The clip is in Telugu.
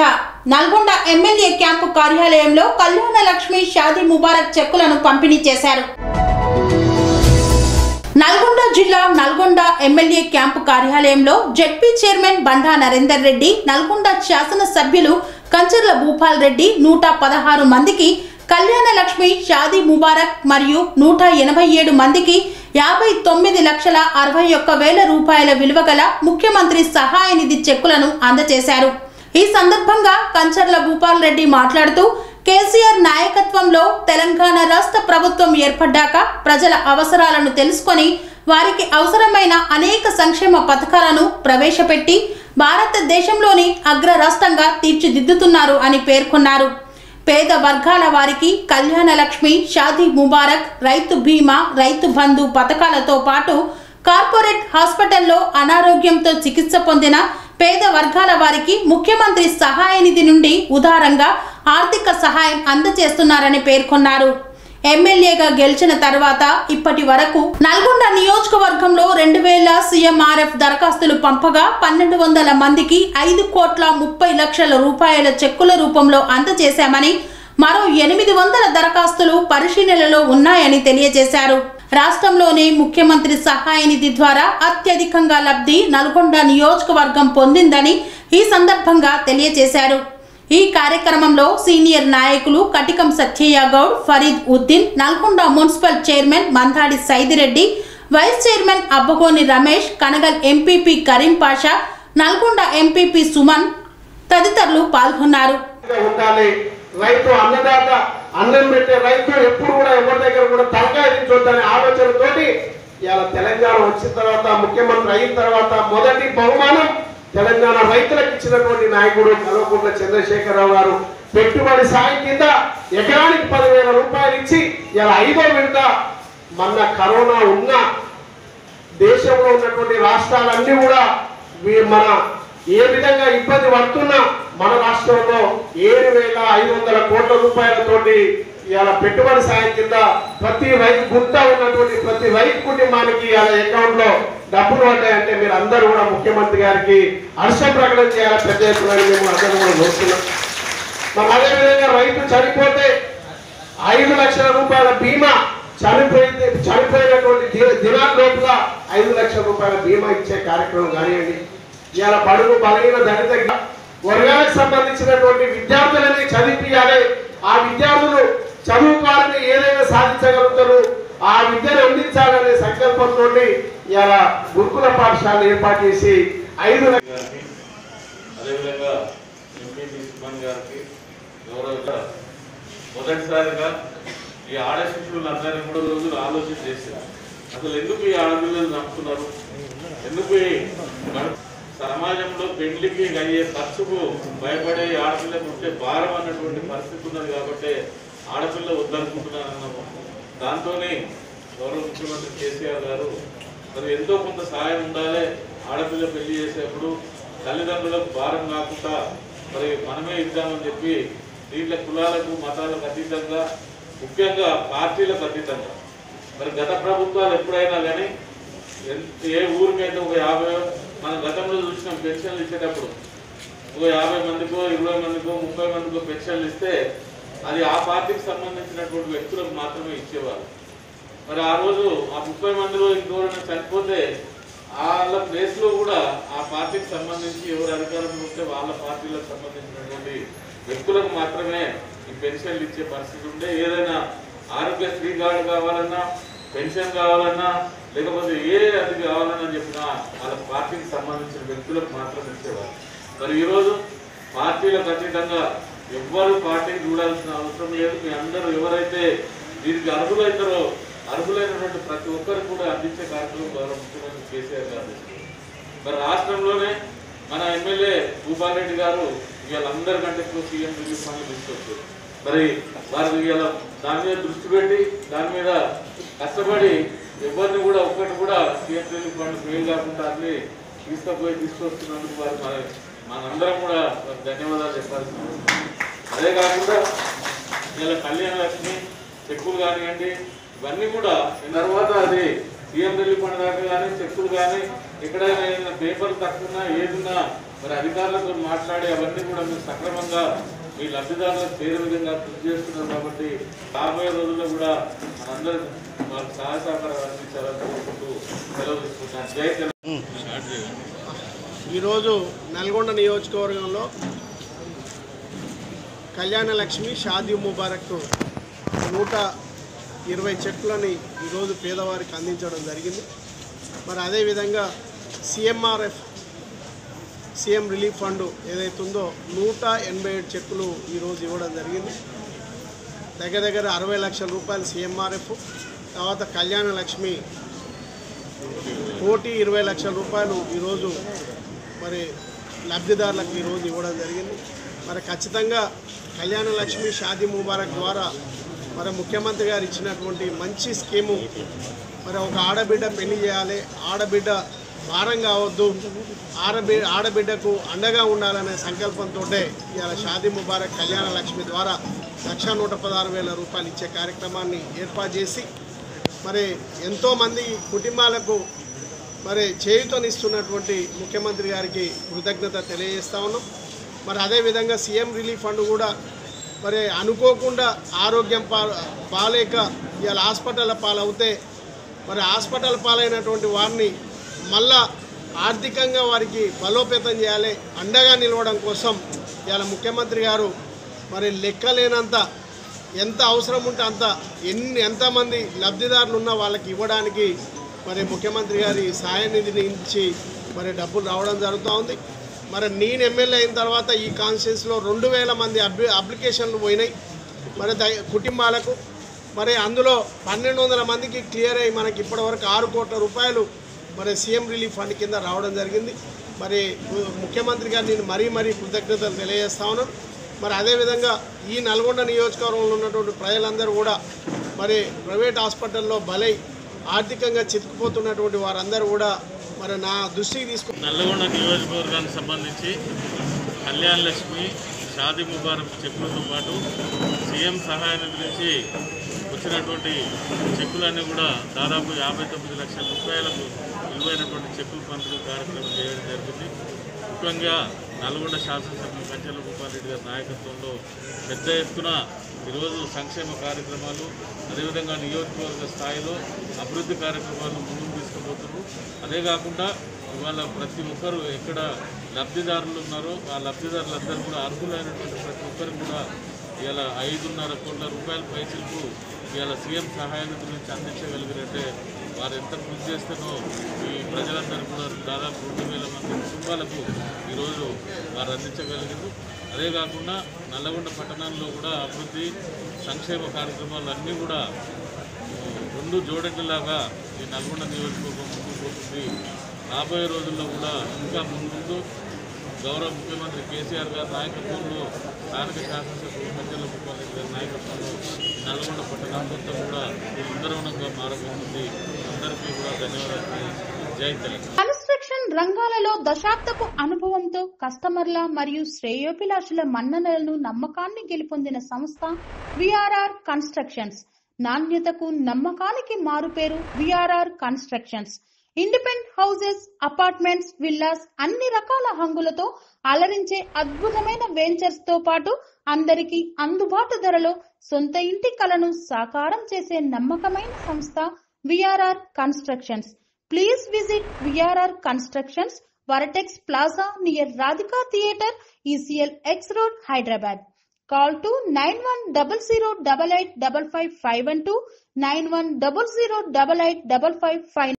నల్గొండ ఎమ్మెల్యే క్యాంపు కార్యాలయంలో కళ్యాణ లక్ష్మి షాదీ ముబారక్ చెక్కులను పంపిణీ చేశారు నల్గొండ జిల్లా నల్గొండ ఎమ్మెల్యే క్యాంపు కార్యాలయంలో జెడ్పీ చైర్మన్ బండా నరేందర్ రెడ్డి నల్గొండ శాసన సభ్యులు కంచర్ల భూపాల్ రెడ్డి నూట పదహారు మందికి కళ్యాణ లక్ష్మి షాదీ ముబారక్ మరియు నూట ఎనభై ఏడు మందికి యాభై తొమ్మిది లక్షల అరవై ఒక్క వేల రూపాయల విలువ గల ముఖ్యమంత్రి సహాయ నిధి చెక్కులను అందజేశారు ఈ సందర్భంగా కంచర్ల భూపాల్ రెడ్డి మాట్లాడుతూ కేసీఆర్ నాయకత్వంలో తెలంగాణ రాష్ట్ర ప్రభుత్వం ఏర్పడ్డాక ప్రజల అవసరాలను తెలుసుకొని వారికి అవసరమైన అనేక సంక్షేమ పథకాలను ప్రవేశపెట్టి భారతదేశంలోని అగ్ర రాష్ట్రంగా తీర్చిదిద్దుతున్నారు అని పేర్కొన్నారు పేద వర్గాల వారికి కళ్యాణ లక్ష్మి షాదీ ముబారక్ రైతు బీమా రైతు బంధు పథకాలతో పాటు కార్పొరేట్ హాస్పిటల్లో అనారోగ్యంతో చికిత్స పొందిన పేద వర్గాల వారికి ముఖ్యమంత్రి సహాయ నిధి నుండి ఉదారంగా ఆర్థిక సహాయం అందజేస్తున్నారని పేర్కొన్నారు ఎమ్మెల్యేగా గెలిచిన తర్వాత ఇప్పటి వరకు నల్గొండ నియోజకవర్గంలో రెండు వేల సీఎంఆర్ఎఫ్ దరఖాస్తులు పంపగా పన్నెండు వందల మందికి ఐదు కోట్ల ముప్పై లక్షల రూపాయల చెక్కుల రూపంలో అందజేశామని మరో ఎనిమిది వందల దరఖాస్తులు పరిశీలనలో ఉన్నాయని తెలియజేశారు రాష్ట్రంలోనే ముఖ్యమంత్రి సహాయ నిధి ద్వారా అత్యధికంగా లబ్ధి నల్గొండ నియోజకవర్గం పొందిందని ఈ సందర్భంగా తెలియజేశారు ఈ కార్యక్రమంలో సీనియర్ నాయకులు Katikam Satyaiah Goud Fareed Uddin Nalgonda municipal chairman Mandadi Saidireddy vice chairman Abbagoni Ramesh Kanagal MPP Karim Pasha Nalgonda MPP Suman తదితరులు పాల్గొన్నారు ఉండాలి రైతు అన్నదాత అన్నం పెట్టే రైతు ఎప్పుడు కూడా ఎవరి దగ్గర కూడా తలకాయ దించొద్దనే ఆలోచనతోటి ఇవాళ తెలంగాణ వచ్చిన తర్వాత ముఖ్యమంత్రి అయిన తర్వాత మొదటి బహుమానం తెలంగాణ రైతులకు ఇచ్చినటువంటి నాయకుడు కల్వకుంట్ల చంద్రశేఖరరావు గారు పెట్టుబడి సాయం కింద ఎకరానికి పదివేల రూపాయలు ఇచ్చి ఇలా ఐదో విడత మొన్న కరోనా ఉన్నా దేశంలో ఉన్నటువంటి రాష్ట్రాలన్నీ కూడా వీ- మన ఏ విధంగా ఇబ్బంది పడుతున్నా మన రాష్ట్రంలో ఏడు వేల ఐదు వందల కోట్ల రూపాయలతోటి ఇవాళ పెట్టుబడి సాయం కింద ప్రతి రైతు గుర్త ఉన్నటువంటి ప్రతి రైతు కుటుంబానికి ఇవాళ అకౌంట్ లో డబ్బులు పడ్డాయంటే మీరు అందరూ కూడా ముఖ్యమంత్రి గారికి హర్ష ప్రకటన చేయాలి పెద్ద ఎత్తున అని మేము అందరూ కూడా కోరుతున్నాం మరి అదేవిధంగా రైతు చనిపోతే ఐదు లక్షల రూపాయల బీమా చనిపోయింది చనిపోయినటువంటి ది- దినాల లోపల ఐదు లక్షల రూపాయల బీమా ఇచ్చే కార్యక్రమం కానివ్వండి ఇవాళ బడుగు బలహీన దళిత వర్గాలకు సంబంధించినటువంటి విద్యార్థులని చదివించాలి ఆ విద్యార్థులు చదువుకోవాలని ఏదైనా సాధించగలుగుతారు ఆ విద్యను అందించాలనే సంకల్పంతో ఇవాళ గురుకుల పాఠశాల ఏర్పాటు చేసి ఐదు లక్షల గారికి అదేవిధంగా ఎంపీపీ సుమన్ గారికి గౌరవంగా మొదటిసారిగా ఈ ఆడ శిశువులందరినీ కూడా రోజులు ఆలోచన చేశారు అసలు ఎందుకు ఈ ఆడపిల్లలు చంపుతున్నారు ఎందుకు ఈ మన సమాజంలో పెళ్లికి అయ్యే ఖర్చుకు భయపడే ఆడపిల్లకు ఉంటే భారం అన్నటువంటి పరిస్థితి ఉన్నది కాబట్టి ఆడపిల్ల వద్దనుకుంటున్నారు అన్నాము దాంతోనే గౌరవ ముఖ్యమంత్రి కేసీఆర్ గారు మరి ఎంతో కొంత సహాయం ఉండాలి ఆడపిల్ల పెళ్లి చేసేప్పుడు తల్లిదండ్రులకు భారం కాకుండా మరి మనమే ఇద్దామని చెప్పి దీంట్లో కులాలకు మతాలకు అతీతంగా ముఖ్యంగా పార్టీలకు అతీతంగా మరి గత ప్రభుత్వాలు ఎప్పుడైనా కానీ ఎంత- ఏ ఊరికైతే ఒక యాభై మన గతంలో చూసిన పెన్షన్లు ఇచ్చేటప్పుడు ఒక యాభై మందికో ఇరవై మందికో ముప్పై మందికో పెన్షన్లు ఇస్తే అది ఆ పార్టీకి సంబంధించినటువంటి వ్యక్తులకు మాత్రమే ఇచ్చేవారు మరి ఆ రోజు ఆ ముప్పై మందిలో ఇంకెవరైనా చనిపోతే వాళ్ళ ప్లేస్ లో కూడా ఆ పార్టీకి సంబంధించి ఎవరు అధికారంలో ఉంటే వాళ్ళ పార్టీలకు సంబంధించినటువంటి వ్యక్తులకు మాత్రమే ఈ పెన్షన్లు ఇచ్చే పరిస్థితి ఉండే ఏదైనా ఆరోగ్యశ్రీ కార్డు కావాలన్నా పెన్షన్ కావాలన్నా లేకపోతే ఏ అది కావాలన్నా చెప్పినా వాళ్ళ పార్టీకి సంబంధించిన వ్యక్తులకు మాత్రమే ఇచ్చేవారు మరి ఈరోజు పార్టీలకు అతీతంగా ఎవ్వరు పార్టీకి చూడాల్సిన అవసరం లేదు మీ అందరూ ఎవరైతే దీనికి అర్హులైతారో అర్హులైనటువంటి ప్రతి ఒక్కరికి కూడా అందించే కార్యక్రమం గౌరవ ముఖ్యమంత్రి కేసీఆర్ గారు చేస్తున్నారు. మరి రాష్ట్రంలోనే మన ఎమ్మెల్యే భూపాల్ రెడ్డి గారు ఇవాళ అందరికంటే ఎక్కువ సీఎం రిలీఫ్ ఫండ్లు తీసుకొచ్చారు మరి వారికి ఇవాళ దాని మీద దృష్టి పెట్టి దాని మీద కష్టపడి ఎవరిని కూడా ఒక్కటి కూడా సీఎం రిలీఫ్ ఫండ్ ఫెయిల్ కాకుండా అన్ని తీసుకుపోయి తీసుకొస్తున్నందుకు వారు మన మనందరం కూడా వారికి ధన్యవాదాలు చెప్పాల్సి ఉంది. అదే కాకుండా ఇలా కళ్యాణ లక్ష్మి చెక్కులు కానివ్వండి ఇవన్నీ కూడా ఈ తర్వాత అది సీఎం రిలీఫ్ ఫండ్ దాకా కానీ చెక్కులు కానీ ఎక్కడైనా ఏదైనా పేపర్లు తక్కువ ఏదున్నా మరి అధికారులతో మాట్లాడి అవన్నీ కూడా మీరు సక్రమంగా మీ లబ్ధిదారులకు చేరే విధంగా కృషి చేస్తున్నారు కాబట్టి రాబోయే రోజుల్లో కూడా మనందరం మాకు సహాయ సహకారాలు అందించాలని కోరుకుంటూ సెలవు తీసుకుంటాను జై తెలంగాణ స్టార్ట్ చేయండి ఈరోజు నల్గొండ నియోజకవర్గంలో కళ్యాణ లక్ష్మి షాదీ ముబారక్ నూట ఇరవై చెట్లని ఈరోజు పేదవారికి అందించడం జరిగింది మరి అదేవిధంగా సిఎంఆర్ఎఫ్ సీఎం రిలీఫ్ ఫండ్ ఏదైతే ఉందో నూట ఎనభై ఏడు చెక్కులు ఈరోజు ఇవ్వడం జరిగింది దగ్గర దగ్గర అరవై లక్షల రూపాయలు సీఎంఆర్ఎఫ్ తర్వాత కళ్యాణ లక్ష్మి కోటి ఇరవై లక్షల రూపాయలు ఈరోజు మరి లబ్ధిదారులకు ఈరోజు ఇవ్వడం జరిగింది మరి ఖచ్చితంగా కళ్యాణ లక్ష్మి షాదీ ముబారక్ ద్వారా మరి ముఖ్యమంత్రి గారు ఇచ్చినటువంటి మంచి స్కీము మరి ఒక ఆడబిడ్డ పెళ్లి చేయాలి ఆడబిడ్డ భారం కావద్దు ఆడబి ఆడబిడ్డకు అండగా ఉండాలనే సంకల్పంతో ఇవాళ షాదీ ముబారక్ కళ్యాణ లక్ష్మి ద్వారా లక్ష నూట పదహారు వేల రూపాయలు ఇచ్చే కార్యక్రమాన్ని ఏర్పాటు చేసి మరి ఎంతోమంది కుటుంబాలకు మరి చేయుతనిస్తున్నటువంటి ముఖ్యమంత్రి గారికి కృతజ్ఞత తెలియజేస్తా ఉన్నాం మరి అదేవిధంగా సీఎం రిలీఫ్ ఫండ్ కూడా మరి అనుకోకుండా ఆరోగ్యం పా పాలేక ఇవాళ హాస్పిటల్ పాలవుతే మరి హాస్పిటల్ పాలైనటువంటి వారిని మళ్ళా ఆర్థికంగా వారికి బలోపేతం చేయాలి అండగా నిలవడం కోసం ఇవాళ ముఖ్యమంత్రి గారు మరి లెక్కలేనంత ఎంత అవసరం ఉంటే అంత ఎన్ని ఎంతమంది లబ్ధిదారులు ఉన్నా వాళ్ళకి ఇవ్వడానికి మరి ముఖ్యమంత్రి గారి సహాయ నిధిని ఇచ్చి మరి డబ్బులు రావడం జరుగుతూ ఉంది మరి నేను ఎమ్మెల్యే అయిన తర్వాత ఈ కాన్స్టిట్యూన్స్లో రెండు వేల మంది అప్లి అప్లికేషన్లు పోయినాయి మరి ద- కుటుంబాలకు మరి అందులో పన్నెండు వందల మందికి క్లియర్ అయ్యి మనకి ఇప్పటివరకు ఆరు కోట్ల రూపాయలు మరి సీఎం రిలీఫ్ ఫండ్ కింద రావడం జరిగింది మరి ము- ముఖ్యమంత్రి గారు నేను మరీ మరీ కృతజ్ఞతలు తెలియజేస్తా ఉన్నాను మరి అదేవిధంగా ఈ నల్గొండ నియోజకవర్గంలో ఉన్నటువంటి ప్రజలందరూ కూడా మరి ప్రైవేట్ హాస్పిటల్లో బలై ఆర్థికంగా చిక్కుపోతున్నటువంటి వారందరూ కూడా మరి నా దృష్టికి తీసుకు నల్లగొండ నియోజకవర్గానికి సంబంధించి కళ్యాణ్ లక్ష్మి షాదీ ముబారక్ చెక్కులతో పాటు సీఎం సహాయ నిధి నుంచి వచ్చినటువంటి చెక్కులన్నీ కూడా దాదాపు యాభై తొమ్మిది లక్షల రూపాయలకు విలువైనటువంటి చెక్కులు పంపిణీ కార్యక్రమం చేయడం జరిగింది ముఖ్యంగా నల్గొండ శాసనసభ్యులు కంచెల భూపాలరెడ్డి గారి నాయకత్వంలో పెద్ద ఎత్తున ఈరోజు సంక్షేమ కార్యక్రమాలు అదేవిధంగా నియోజకవర్గ స్థాయిలో అభివృద్ధి కార్యక్రమాలు ముందుకు తీసుకుపోతున్నారు అదే కాకుండా ఇవాళ ప్రతి ఒక్కరు ఎక్కడ లబ్ధిదారులు ఉన్నారో ఆ లబ్ధిదారులందరూ కూడా అర్హులైనటువంటి ప్రతి ఒక్కరు కూడా ఇవాళ ఐదున్నర కోట్ల రూపాయల పైసలకు ఇవాళ సీఎం సహాయ నిధి నుంచి అందించగలిగినట్టే వారు ఎంత కృషి చేస్తేనో ఈ ప్రజలందరూ కూడా దాదాపు రెండు వేల మంది కుటుంబాలకు ఈరోజు వారు అందించగలిగారు అదే కాకుండా నల్లగొండ పట్టణంలో కూడా అభివృద్ధి సంక్షేమ కార్యక్రమాలు అన్నీ కూడా రెండు జోడెడ్లలాగా ఈ నల్గొండ నియోజకవర్గం ముందుకు పోతుంది రాబోయే రోజుల్లో కూడా ఇంకా ముందు గౌరవ ముఖ్యమంత్రి కేసీఆర్ గారి నాయకత్వంలో స్థానిక శాసనసభ్యులు మధ్యలో ముఖ్యమంత్రి గారి నాయకత్వంలో ఈ నల్గొండ పట్టణం మొత్తం కూడా సుందరవనంగా మారబోతుంది అందరికీ కూడా ధన్యవాదాలు జై తెలంగాణ కన్స్ట్రక్షన్ రంగాలలో దశాబ్దపు అనుభవంతో కస్టమర్ల మరియు శ్రేయోభిలాషుల మన్ననలను నమ్మకాన్ని గెలుపొందిన సంస్థ విఆర్ఆర్ కన్స్ట్రక్షన్స్ నాణ్యతకు నమ్మకానికి మారుపేరు V R R constructions independent houses apartments villas అన్ని రకాల హంగులతో అలరించే అద్భుతమైన వెంచర్స్ తో పాటు అందరికీ అందుబాటు ధరలో సొంత ఇంటి కలను సాకారం చేసే నమ్మకమైన సంస్థ V R R constructions Please visit VRR Constructions, Varatex Plaza near Radhika Theatre, ECL X Road, Hyderabad. Call to 9100885551 91008855